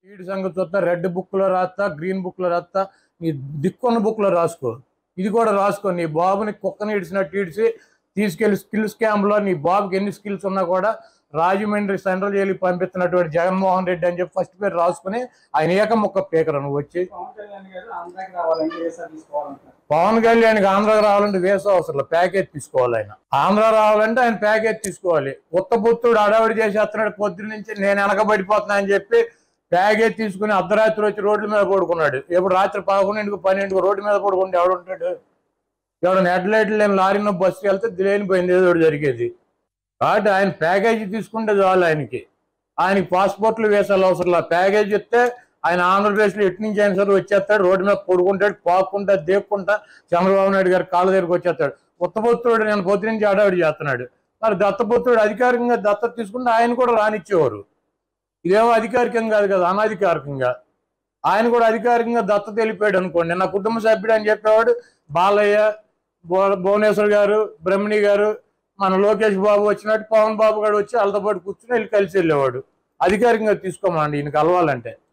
TD సంగతి చూస్తా red book లో రాస్తా గ్రీన్ బుక్ లో రాస్తా నీ దిక్కున్న బుక్ లో రాసుకో ఇది కూడా రాసుకో నీ బాబుని కుక్కని ఇడిచినట్టు ఇడిచి తీసుకెళ్లి స్కిల్ స్కామ్ లో నీ బాబుకి ఎన్ని స్కిల్స్ ఉన్నా కూడా రాజమండ్రి సెంట్రల్ జైలుకి పంపిస్తున్నటువంటి జగన్మోహన్ రెడ్డి అని చెప్పి ఫస్ట్ పేరు రాసుకుని ఆయన ఏక మొక్క పేకరు నువ్వు వచ్చి పవన్ కళ్యాణ్ గారు ఆంధ్రాకి రావాలంటే వీసా తీసుకోవాలంటారు పవన్ కళ్యాణ్కి ఆంధ్రాకి రావాలంటే వేసే అవసరం లేదు ప్యాకేజ్ తీసుకోవాలి ఆయన ఆంధ్ర రావాలంటే ఆయన ప్యాకేజ్ తీసుకోవాలి కొత్త పుత్రుడు అడవిడి చేసేస్తున్నాడు పొద్దున్న నుంచి నేను వెనకబడిపోతున్నా అని చెప్పి ప్యాకేజ్ తీసుకుని అర్ధరాత్రి వచ్చి రోడ్ల మీద పడుకున్నాడు ఎప్పుడు రాత్రి పదకొండింటికి పన్నెండుకు రోడ్డు మీద పడుకుంటే ఎవడుంటాడు ఎవడన్నా హెడ్ లైట్లు లేని లారీలో బస్సు వెళ్తే లేనిపోయింది ఏదో ఒకటి జరిగేది కాబట్టి ఆయన ప్యాకేజీ తీసుకుంటే చాలు ఆయనకి ఆయనకి పాస్పోర్ట్లు వేసాలి అవసరం లేదు ప్యాకేజ్ ఇస్తే ఆయన ఆంధ్రప్రదేశ్లో ఎటు నుంచి అయినా సరే వచ్చేస్తాడు రోడ్డు మీద పడుకుంటాడు పాక్కుంటా దేక్కుంటా చంద్రబాబు నాయుడు గారి కాళ్ళ దగ్గరికి వచ్చేస్తాడు ఉత్తపుత్రుడు నేను పొద్దు నుంచి అడావిడి చేస్తున్నాడు మరి దత్తపుత్రుడు అధికారికంగా దత్తత తీసుకుంటే ఆయన కూడా రానిచ్చేవారు ఇదేమో అధికారికంగా కాదు కదా అనధికారికంగా ఆయన కూడా అధికారికంగా దత్తత వెళ్ళిపోయాడు అనుకోండి నా కుటుంబ సభ్యుడు అని చెప్పేవాడు బాలయ్య భువ- భువనేశ్వర్ గారు బ్రహ్మణి గారు మన లోకేష్ బాబు వచ్చినట్టు పవన్ బాబు గారు వచ్చి వాళ్ళతో పాటు కూర్చుని వెళ్ళి కలిసి వెళ్ళేవాడు అధికారికంగా తీసుకోమండి ఈయన కలవాలంటే